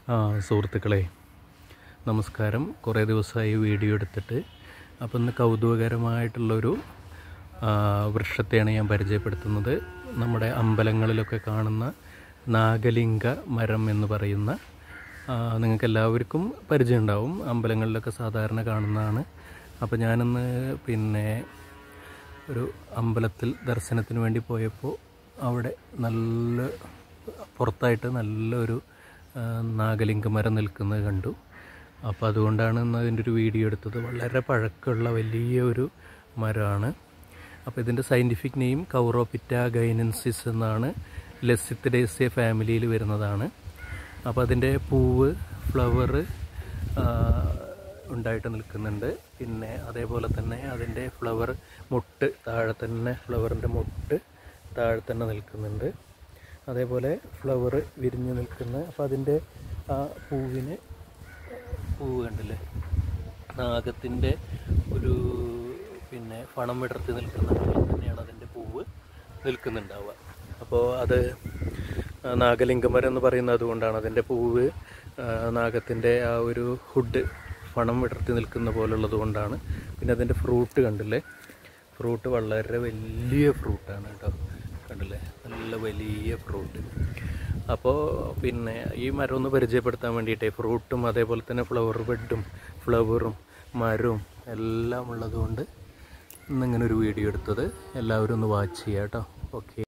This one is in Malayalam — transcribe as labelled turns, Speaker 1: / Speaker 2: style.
Speaker 1: ആ സുഹൃത്തുക്കളെ നമസ്കാരം കുറേ ദിവസമായി വീഡിയോ എടുത്തിട്ട് അപ്പം ഇന്ന് കൗതുകകരമായിട്ടുള്ളൊരു ആ, വൃക്ഷത്തെയാണ് ഞാൻ പരിചയപ്പെടുത്തുന്നത് നമ്മുടെ അമ്പലങ്ങളിലൊക്കെ കാണുന്ന നാഗലിംഗ മരം എന്ന് പറയുന്ന നിങ്ങൾക്ക് എല്ലാവർക്കും പരിചയമുണ്ടാവും അമ്പലങ്ങളിലൊക്കെ സാധാരണ കാണുന്നതാണ് അപ്പോൾ ഞാനിന്ന് പിന്നെ ഒരു അമ്പലത്തിൽ ദർശനത്തിന് വേണ്ടി പോയപ്പോൾ അവിടെ നല്ല പുറത്തായിട്ട് നല്ലൊരു ആ, നാഗലിംഗ മരം നിൽക്കുന്നത് കണ്ടു അപ്പോൾ അതുകൊണ്ടാണ് ഇന്ന് അതിൻ്റെ ഒരു വീഡിയോ എടുത്തത് വളരെ പഴക്കമുള്ള വലിയ ഒരു മരമാണ് അപ്പോൾ ഇതിൻ്റെ സയൻറ്റിഫിക് നെയിം കൗറോപിറ്റ ഗൈനൻസിസ് എന്നാണ് ലെസിത്തിഡേസിയ ഫാമിലിയിൽ വരുന്നതാണ് അപ്പോൾ അതിൻ്റെ പൂവ് ഫ്ലവർ ഉണ്ടായിട്ട് നിൽക്കുന്നുണ്ട് പിന്നെ അതേപോലെ തന്നെ അതിൻ്റെ ഫ്ലവർ മുട്ട് താഴെ തന്നെ ഫ്ലവറിൻ്റെ മുട്ട് താഴെ തന്നെ നിൽക്കുന്നുണ്ട് അതേപോലെ ഫ്ലവർ വിരിഞ്ഞ് നിൽക്കുന്ന അപ്പോൾ അതിൻ്റെ ആ പൂവിന് പൂവ് കണ്ടില്ലേ നാഗത്തിൻ്റെ ഒരു പിന്നെ പണം വിടർത്തി നിൽക്കുന്ന പോലെ തന്നെയാണ് അതിൻ്റെ പൂവ് നിൽക്കുന്നുണ്ടാവുക അപ്പോൾ അത് ആ, നാഗലിംഗമരം എന്ന് പറയുന്നത് അതുകൊണ്ടാണ് അതിൻ്റെ പൂവ് ആ, നാഗത്തിൻ്റെ ആ ഒരു ഹുഡ് പണം വിടർത്തി നിൽക്കുന്ന പോലുള്ളത് കൊണ്ടാണ് പിന്നെ അതിൻ്റെ ഫ്രൂട്ട് കണ്ടില്ലേ ഫ്രൂട്ട് വളരെ വലിയ ഫ്രൂട്ടാണ് കേട്ടോ കണ്ടില്ലേ നല്ല വലിയ ഫ്രൂട്ട് അപ്പോൾ പിന്നെ ഈ മരം ഒന്ന് പരിചയപ്പെടുത്താൻ വേണ്ടിയിട്ടേ ഫ്രൂട്ടും അതേപോലെ തന്നെ ഫ്ലവർ ബെഡും ഫ്ലവറും മരവും എല്ലാം ഉള്ളതുകൊണ്ട് ഇന്നിങ്ങനെ ഒരു വീഡിയോ എടുത്തത് എല്ലാവരും ഒന്ന് വാച്ച് ചെയ്യാം കേട്ടോ ഓക്കെ